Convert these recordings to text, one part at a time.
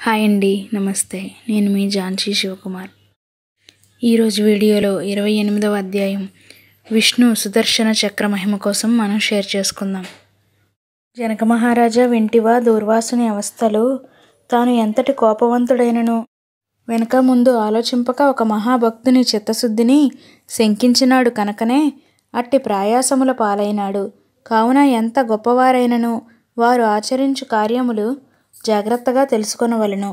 hi అండి నమస్తే నేను మీ ఝాన్సీ శివకుమార్ ఈరోజు వీడియోలో ఇరవై ఎనిమిదవ అధ్యాయం విష్ణు సుదర్శన చక్ర మహిమ కోసం మనం షేర్ చేసుకుందాం జనక మహారాజా వింటివా దూర్వాసుని అవస్థలు తాను ఎంతటి కోపవంతుడైనను వెనక ముందు ఆలోచింపక ఒక మహాభక్తుని చిత్తశుద్ధిని శంకించినాడు కనుకనే అట్టి ప్రయాసముల పాలైనాడు కావున ఎంత గొప్పవారైనను వారు ఆచరించు కార్యములు జాగ్రత్తగా తెలుసుకొనవలెను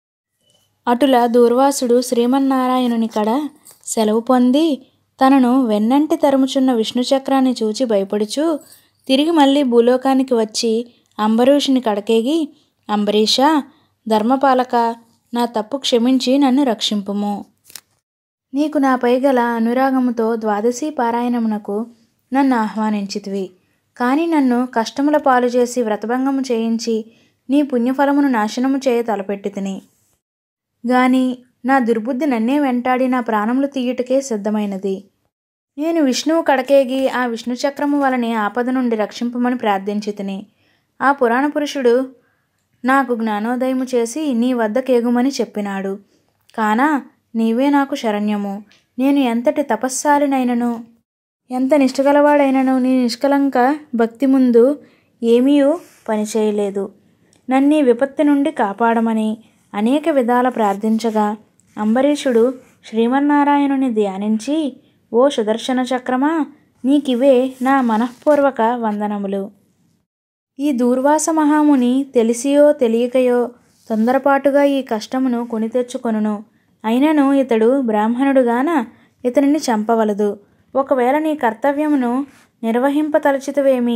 అటుల దూర్వాసుడు శ్రీమన్నారాయణుని కడ సెలవు పొంది తనను వెన్నంటి తరుముచున్న విష్ణు చక్రాన్ని చూచి భయపడుచు తిరిగి మళ్ళీ భూలోకానికి వచ్చి అంబరీషుని కడకేగి అంబరీష ధర్మపాలక నా తప్పు క్షమించి నన్ను రక్షింపుము నీకు నాపై గల అనురాగముతో ద్వాదశి పారాయణమునకు నన్ను ఆహ్వానించితివి కానీ నన్ను కష్టముల పాలు చేసి వ్రతభంగము చేయించి నీ పుణ్యఫలమును నాశనము చేయ తలపెట్టి తిని గాని నా దుర్బుద్ధి నన్నే వెంటాడి నా ప్రాణములు తీయుటకే సిద్ధమైనది నేను విష్ణువు కడకేగి ఆ విష్ణు చక్రము వలని ఆపద నుండి రక్షింపమని ప్రార్థించి తిని ఆ పురాణ పురుషుడు నాకు జ్ఞానోదయము చేసి నీ వద్ద కేగుమని చెప్పినాడు కానా నీవే నాకు శరణ్యము నేను ఎంతటి తపస్సాలినైనను ఎంత నిష్ఠగలవాడైనను నీ నిష్కలంక భక్తి ముందు ఏమీ పనిచేయలేదు నన్ను ఈ విపత్తి నుండి కాపాడమని అనేక విధాల ప్రార్థించగా అంబరీషుడు శ్రీమన్నారాయణుని ధ్యానించి ఓ సుదర్శన చక్రమా నీకివే నా మనఃపూర్వక వందనములు ఈ దూర్వాస మహాముని తెలిసియో తెలియకయో తొందరపాటుగా ఈ కష్టమును కొని తెచ్చుకొనును అయినను ఇతడు బ్రాహ్మణుడుగాన ఇతనిని చంపవలదు ఒకవేళ నీ కర్తవ్యమును నిర్వహింపతలచితవేమి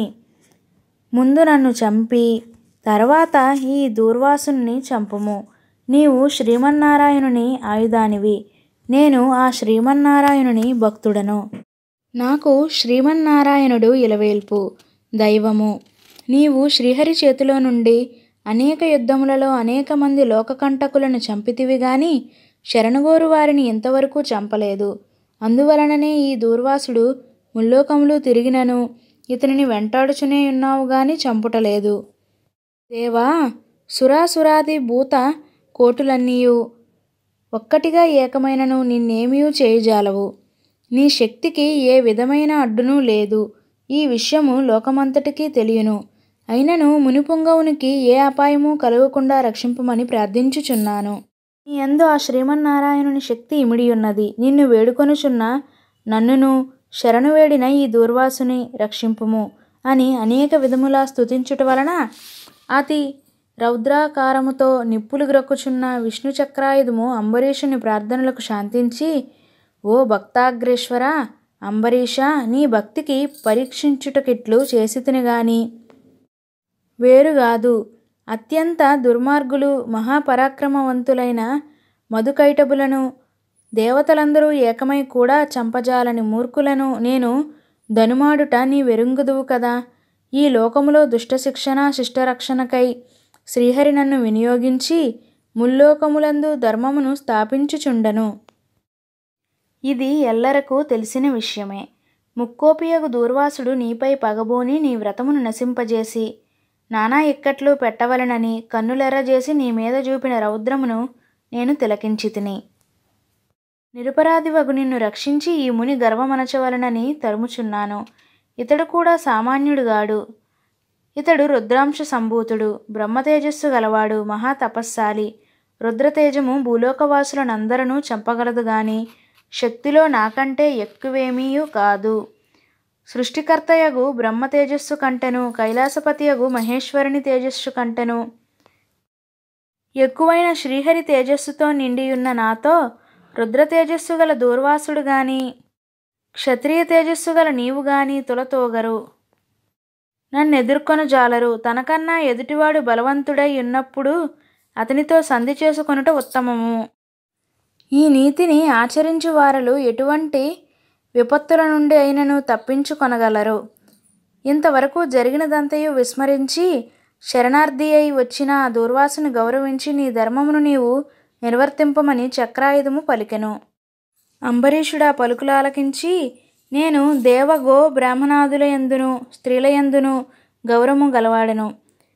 ముందు నన్ను చంపి తర్వాత ఈ దూర్వాసుని చంపుము నీవు శ్రీమన్నారాయణుని ఆయుధానివి నేను ఆ శ్రీమన్నారాయణుని భక్తుడను నాకు శ్రీమన్నారాయణుడు ఇలవేల్పు దైవము నీవు శ్రీహరి చేతిలో నుండి అనేక యుద్ధములలో అనేక మంది లోకకంటకులను చంపితివి గాని శరణగోరు వారిని ఇంతవరకు చంపలేదు అందువలననే ఈ దూర్వాసుడు ముల్లోకములు తిరిగినను ఇతనిని వెంటాడుచునే ఉన్నావు గాని చంపుటలేదు దేవా సురాసురాది భూత కోటులన్నీయు ఒక్కటిగా ఏకమైనను నిన్నేమీ చేయజాలవు నీ శక్తికి ఏ విధమైన అడ్డునూ లేదు ఈ విషయము లోకమంతటికీ తెలియను అయినను మునిపుంగవునికి ఏ అపాయము కలగకుండా రక్షింపమని ప్రార్థించుచున్నాను నీ యందు ఆ శ్రీమన్నారాయణుని శక్తి ఇమిడి ఉన్నది నిన్ను వేడుకొనుచున్న నన్నును శరణు వేడిన ఈ దూర్వాసుని రక్షింపుము అని అనేక విధములా స్తుతించుట వలన అతి రౌద్రాకారముతో నిప్పులు గ్రక్కుచున్న విష్ణు చక్రాయుధము అంబరీషుని ప్రార్థనలకు శాంతించి ఓ భక్తాగ్రేశ్వర అంబరీష నీ భక్తికి పరీక్షించుటకిట్లు చేసితిని గాని వేరుగాదు అత్యంత దుర్మార్గులు మహాపరాక్రమవంతులైన మధుకైటబులను దేవతలందరూ ఏకమై కూడా చంపజాలని మూర్ఖులను నేను ధనుమాడుట నీ వెరుంగుదువు కదా ఈ లోకములో దుష్ట శిక్షణ శిష్టరక్షణకై శ్రీహరి నన్ను వినియోగించి ముల్లోకములందు ధర్మమును స్థాపించుచుండను ఇది ఎల్లరకు తెలిసిన విషయమే ముక్కోపియగు దూర్వాసుడు నీపై పగబోని నీ వ్రతమును నశింపజేసి నానా ఇక్కట్లు పెట్టవలనని కన్నులెర్రజేసి నీ మీద చూపిన రౌద్రమును నేను తిలకించి తిని నిరపరాధివగు నిన్ను రక్షించి ఈ ముని గర్వమనచవలనని తరుముచున్నాను ఇతడు కూడా సామాన్యుడుగాడు ఇతడు రుద్రాంశ సంభూతుడు బ్రహ్మతేజస్సు గలవాడు మహా తపస్సాలి రుద్రతేజము భూలోకవాసులనందరూ చంపగలదు గాని శక్తిలో నాకంటే ఎక్కువేమీయూ కాదు సృష్టికర్తయగు బ్రహ్మ తేజస్సు కంటెను కైలాసపతియగు మహేశ్వరుని తేజస్సు కంటెను ఎక్కువైన శ్రీహరి తేజస్సుతో నిండియున్న నాతో రుద్ర తేజస్సు గల దూర్వాసుడు గాని క్షత్రియ తేజస్సు గల నీవు గాని తులతోగరు నన్ను ఎదుర్కొన జాలరు తనకన్నా ఎదుటివాడు బలవంతుడై ఉన్నప్పుడు అతనితో సంధి చేసుకొనుట ఉత్తమము ఈ నీతిని ఆచరించు వారలు ఎటువంటి విపత్తుల నుండి అయినను తప్పించుకొనగలరు ఇంతవరకు జరిగినదంతయు విస్మరించి శరణార్థి అయి వచ్చిన ఆ దూర్వాసుని గౌరవించి నీ ధర్మమును నీవు నిర్వర్తింపమని చక్రాయుధము పలికెను అంబరీషుడా పలుకులు ఆలకించి నేను దేవగో బ్రాహ్మణాదుల యందును స్త్రీల యందును గౌరవము గలవాడను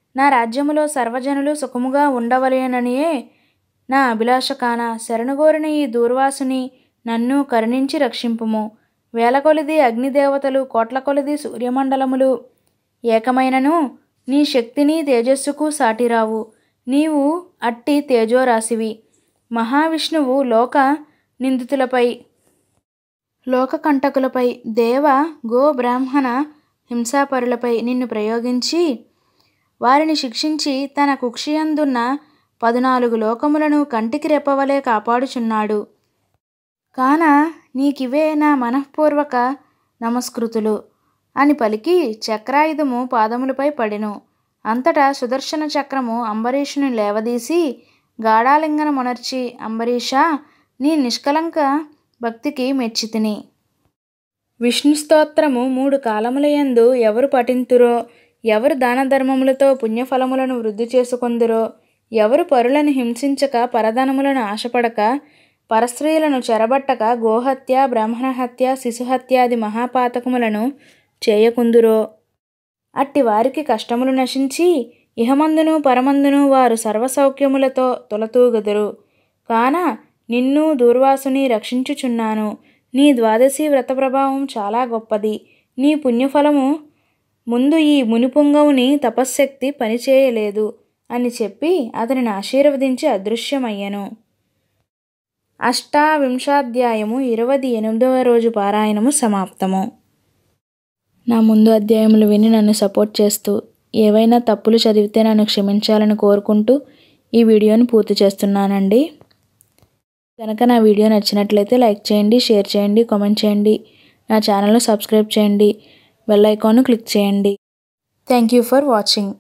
నా రాజ్యములో సర్వజనులు సుఖముగా ఉండవలేననియే నా అభిలాష కాన శరణుగోరిన ఈ దూర్వాసుని నన్ను కరుణించి రక్షింపుము వేల కొలిది అగ్నిదేవతలు కోట్ల కొలిది సూర్యమండలములు ఏకమైనను నీ శక్తిని తేజస్సుకు సాటిరావు నీవు అట్టి తేజోరాశివి మహావిష్ణువు లోక నిందితులపై లోకకంటకులపై దేవ గో బ్రాహ్మణ హింసాపరులపై నిన్ను ప్రయోగించి వారిని శిక్షించి తన కుక్షియందున్న పదునాలుగు లోకములను కంటికి రెప్పవలే కాపాడుచున్నాడు కాన నీకివే నా మనఃపూర్వక నమస్కృతులు అని పలికి చక్రాయుధము పాదములపై పడెను అంతటా సుదర్శన చక్రము అంబరీషుని లేవదీసి గాఢాలింగనమునర్చి అంబరీష నీ నిష్కలంక భక్తికి మెచ్చితిని విష్ణు స్తోత్రము మూడు కాలములయందు ఎవరు పఠింతురో ఎవరు దాన ధర్మములతో పుణ్యఫలములను వృద్ధి చేసుకొందురో ఎవరు పరులను హింసించక పరధనములను ఆశపడక పరస్త్రీలను చెరబట్టక గోహత్య బ్రాహ్మణహత్య శిశుహత్యాది మహాపాతకములను చేయకుందురో అట్టి వారికి కష్టములు నశించి ఇహమందును పరమందును వారు సర్వసౌఖ్యములతో తొలతూగదురు కాన నిన్ను దూర్వాసుని రక్షించుచున్నాను నీ ద్వాదశి వ్రత ప్రభావం చాలా గొప్పది నీ పుణ్యఫలము ముందు ఈ మునిపుంగవుని తపశ్శక్తి పనిచేయలేదు అని చెప్పి అతనిని ఆశీర్వదించి అదృశ్యమయ్యను అష్టావింశాధ్యాయము ఇరవై ఎనిమిదవ రోజు పారాయణము సమాప్తము నా ముందు అధ్యాయములు విని నన్ను సపోర్ట్ చేస్తూ ఏవైనా తప్పులు చదివితే నన్ను క్షమించాలని కోరుకుంటూ ఈ వీడియోని పూర్తి చేస్తున్నానండి కనుక నా వీడియో నచ్చినట్లయితే లైక్ చేయండి షేర్ చేయండి కామెంట్ చేయండి నా ఛానల్ను సబ్స్క్రైబ్ చేయండి బెల్ ఐకాన్ను క్లిక్ చేయండి థ్యాంక్ యూ ఫర్ వాచింగ్